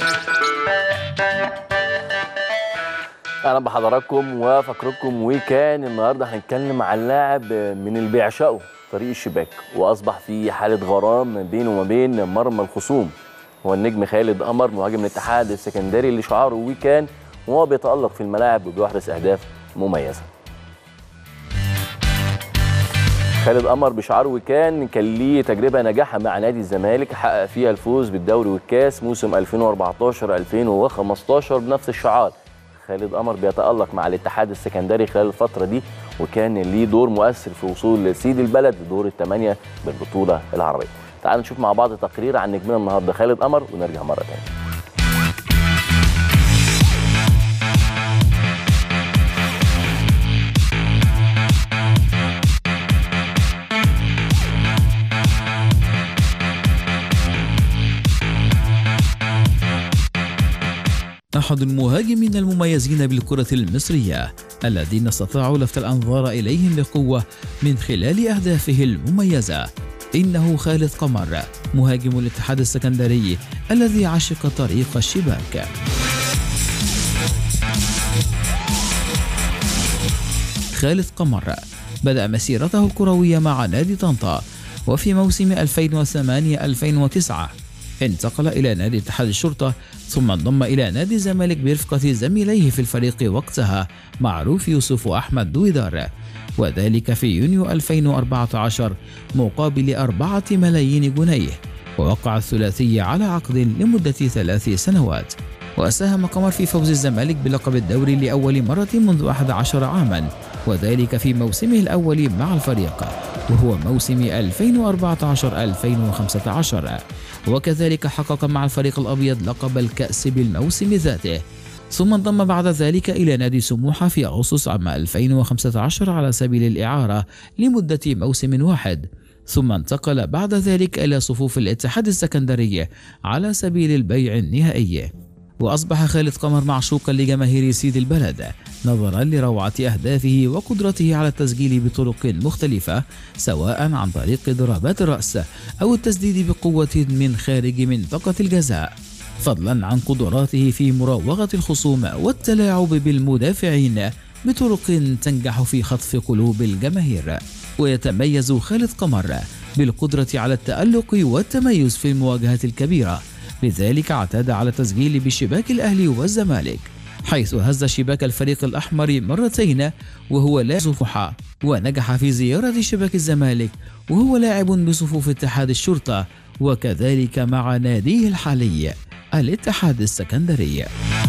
اهلا بحضراتكم وفقرتكم وكان النهارده هنتكلم عن لاعب من اللي بيعشقوا طريق الشباك واصبح في حاله غرام بينه وما بين مرمى الخصوم هو النجم خالد قمر مهاجم الاتحاد السكندري اللي شعاره وكان وهو بيتالق في الملاعب وبيحرز اهداف مميزه خالد قمر بشعار وكان كان ليه تجربه ناجحه مع نادي الزمالك حقق فيها الفوز بالدوري والكاس موسم 2014 2015 بنفس الشعار خالد قمر بيتالق مع الاتحاد السكندري خلال الفتره دي وكان ليه دور مؤثر في وصول سيد البلد لدور الثمانيه بالبطوله العربيه تعالوا نشوف مع بعض تقرير عن نجمنا النهارده خالد قمر ونرجع مره ثانيه أحد المهاجمين المميزين بالكرة المصرية الذين استطاعوا لفت الأنظار إليهم بقوة من خلال أهدافه المميزة إنه خالد قمر مهاجم الاتحاد السكندري الذي عشق طريق الشباك خالد قمر بدأ مسيرته الكروية مع نادي طنطا وفي موسم 2008-2009 انتقل إلى نادي اتحاد الشرطة ثم انضم إلى نادي الزمالك برفقة زميليه في الفريق وقتها معروف يوسف وأحمد دويدار وذلك في يونيو 2014 مقابل أربعة ملايين جنيه ووقع الثلاثي على عقد لمدة ثلاث سنوات وساهم قمر في فوز الزمالك بلقب الدوري لأول مرة منذ 11 عاما وذلك في موسمه الأول مع الفريق وهو موسم 2014-2015 وكذلك حقق مع الفريق الأبيض لقب الكأس بالموسم ذاته ثم انضم بعد ذلك إلى نادي سموحة في أغسطس عام 2015 على سبيل الإعارة لمدة موسم واحد ثم انتقل بعد ذلك إلى صفوف الاتحاد السكندري على سبيل البيع النهائي وأصبح خالد قمر معشوقا لجماهير سيد البلد نظرا لروعة أهدافه وقدرته على التسجيل بطرق مختلفة سواء عن طريق ضربات الرأس أو التسديد بقوة من خارج منطقة الجزاء فضلا عن قدراته في مراوغة الخصوم والتلاعب بالمدافعين بطرق تنجح في خطف قلوب الجماهير ويتميز خالد قمر بالقدرة على التألق والتميز في المواجهات الكبيرة لذلك اعتاد على التسجيل بشباك الأهلي والزمالك حيث هز شباك الفريق الأحمر مرتين وهو لاعب صفحة ونجح في زيارة شباك الزمالك وهو لاعب بصفوف اتحاد الشرطة وكذلك مع ناديه الحالي الاتحاد السكندري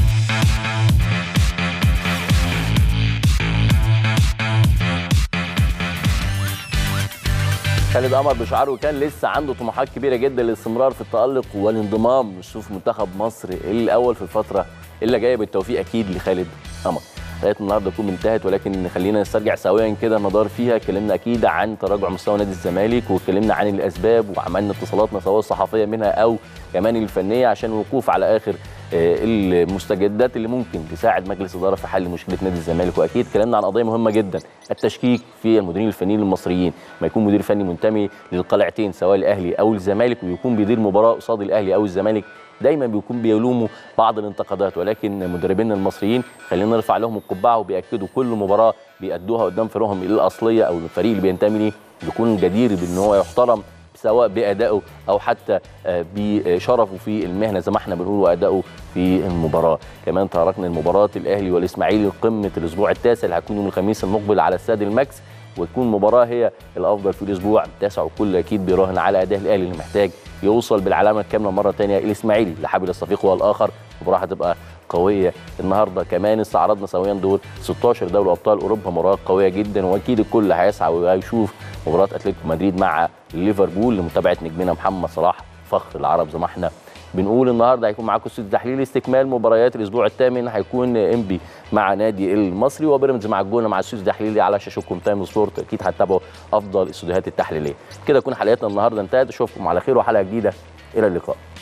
خالد قمر بشعاره كان لسه عنده طموحات كبيره جدا للاستمرار في التالق والانضمام لصفوف منتخب مصر الاول في الفتره اللي جايه بالتوفيق اكيد لخالد قمر حلقه النهارده تكون انتهت ولكن خلينا نسترجع سويا كده الندار فيها اتكلمنا اكيد عن تراجع مستوى نادي الزمالك واتكلمنا عن الاسباب وعملنا اتصالاتنا سواء الصحفيه منها او كمان الفنيه عشان الوقوف على اخر المستجدات اللي ممكن تساعد مجلس الاداره في حل مشكله نادي الزمالك واكيد اتكلمنا عن قضيه مهمه جدا التشكيك في المديرين الفنيين المصريين ما يكون مدير فني منتمي للقلعتين سواء الاهلي او الزمالك ويكون بيدير مباراه قصاد الاهلي او الزمالك دايما بيكون بيلوموا بعض الانتقادات ولكن مدربين المصريين خلينا نرفع لهم القبعه وبياكدوا كل مباراه بيأدوها قدام فريقهم الاصليه او الفريق اللي بينتمي ليه بيكون جدير بان هو يحترم سواء بادائه او حتى بشرفه في المهنه زي ما احنا بنقول وادائه في المباراه كمان تركنا المباراه الاهلي والاسماعيلي قمه الاسبوع التاسع اللي هتكون يوم الخميس المقبل على استاد الماكس وتكون مباراه هي الافضل في الاسبوع التاسع وكل اكيد بيراهن على اداء الاهلي اللي محتاج يوصل بالعلامه الكامله مره ثانيه الاسماعيلي اللي حابب الصفيق هو الاخر المباراه هتبقى قويه النهارده كمان استعرضنا سويا دور 16 دوري ابطال اوروبا مباراه قويه جدا واكيد الكل هيسعى وهيشوف مباراه اتلتيكو مدريد مع ليفربول لمتابعه نجمنا محمد صلاح فخر العرب زي ما احنا بنقول النهارده هيكون معاكم استوديو تحليل استكمال مباريات الاسبوع الثامن هيكون انبي مع نادي المصري وبيراميدز مع الجونه مع استوديو تحليلي على شاشتكم تايم سبورت اكيد هتتابعوا افضل الاستوديوهات التحليليه كده تكون حلقتنا النهارده انتهت اشوفكم على خير وحلقه جديده الى اللقاء